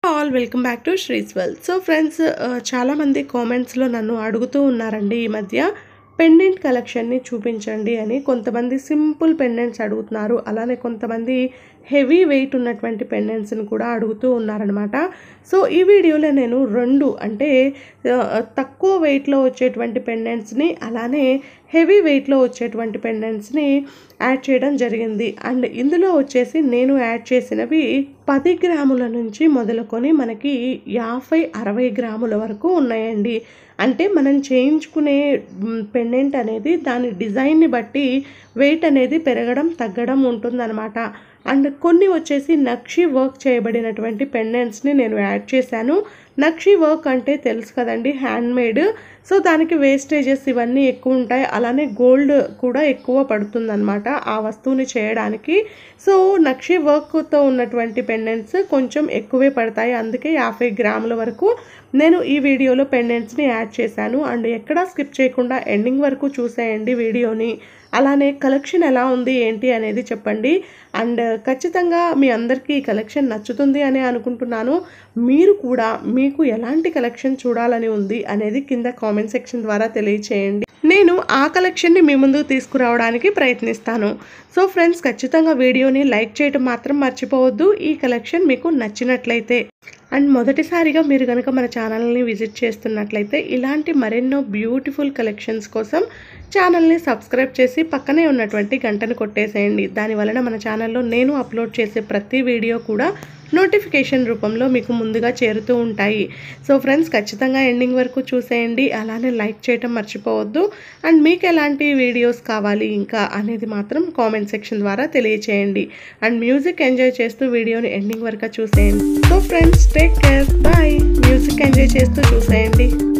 all welcome back to శ్రీస్వెల్ so friends చాలామంది కామెంట్స్లో నన్ను అడుగుతూ ఉన్నారండి ఈ మధ్య పెండెంట్ కలెక్షన్ని చూపించండి అని కొంతమంది సింపుల్ పెండెంట్స్ అడుగుతున్నారు అలానే కొంతమంది హెవీ వెయిట్ ఉన్నటువంటి పెండెంట్స్ని కూడా అడుగుతూ ఉన్నారనమాట సో ఈ వీడియోలో నేను రెండు అంటే ఆ, తక్కువ వెయిట్లో వచ్చేటువంటి పెండెంట్స్ని అలానే హెవీ వెయిట్లో వచ్చేటువంటి పెండెంట్స్ని యాడ్ చేయడం జరిగింది అండ్ ఇందులో వచ్చేసి నేను యాడ్ చేసినవి పది గ్రాముల నుంచి మొదలుకొని మనకి యాభై అరవై గ్రాముల వరకు ఉన్నాయండి అంటే మనం చేయించుకునే పెండెంట్ అనేది దాని డిజైన్ని బట్టి వెయిట్ అనేది పెరగడం తగ్గడం ఉంటుందన్నమాట అండ్ కొన్ని వచ్చేసి నక్షి వర్క్ చేయబడినటువంటి పెండెంట్స్ని నేను యాడ్ చేశాను నక్షి వర్క్ అంటే తెలుసు కదండి హ్యాండ్ మేడ్ సో దానికి వేస్టేజెస్ ఇవన్నీ ఎక్కువ ఉంటాయి అలానే గోల్డ్ కూడా ఎక్కువ పడుతుందన్నమాట ఆ వస్తువుని చేయడానికి సో నక్షి వర్క్తో ఉన్నటువంటి పెండెంట్స్ కొంచెం ఎక్కువే పడతాయి అందుకే యాభై గ్రాముల వరకు నేను ఈ వీడియోలో పెండెంట్స్ని యాడ్ చేశాను అండ్ ఎక్కడా స్కిప్ చేయకుండా ఎండింగ్ వరకు చూసేయండి వీడియోని అలానే కలెక్షన్ ఎలా ఉంది ఏంటి అనేది చెప్పండి అండ్ ఖచ్చితంగా మీ అందరికీ ఈ కలెక్షన్ నచ్చుతుంది అని అనుకుంటున్నాను మీరు కూడా మీకు ఎలాంటి కలెక్షన్ చూడాలని ఉంది అనేది కింద కామెంట్ సెక్షన్ ద్వారా తెలియచేయండి నేను ఆ కలెక్షన్ని మీ ముందుకు తీసుకురావడానికి ప్రయత్నిస్తాను సో ఫ్రెండ్స్ ఖచ్చితంగా వీడియోని లైక్ చేయడం మాత్రం మర్చిపోవద్దు ఈ కలెక్షన్ మీకు నచ్చినట్లయితే అండ్ మొదటిసారిగా మీరు కనుక మన ఛానల్ని విజిట్ చేస్తున్నట్లయితే ఇలాంటి మరెన్నో బ్యూటిఫుల్ కలెక్షన్స్ కోసం ఛానల్ని సబ్స్క్రైబ్ చేసి పక్కనే ఉన్నటువంటి గంటను కొట్టేసేయండి దాని వలన మన ఛానల్లో నేను అప్లోడ్ చేసే ప్రతి వీడియో కూడా నోటిఫికేషన్ రూపంలో మీకు ముందుగా చేరుతూ ఉంటాయి సో ఫ్రెండ్స్ ఖచ్చితంగా ఎండింగ్ వరకు చూసేయండి అలానే లైక్ చేయటం మర్చిపోవద్దు అండ్ మీకు ఎలాంటి వీడియోస్ కావాలి ఇంకా అనేది మాత్రం కామెంట్ సెక్షన్ ద్వారా తెలియచేయండి అండ్ మ్యూజిక్ ఎంజాయ్ చేస్తూ వీడియోని ఎండింగ్ వరకు చూసేయండి so friends take care bye music enjoy చేస్తూ చూసేయండి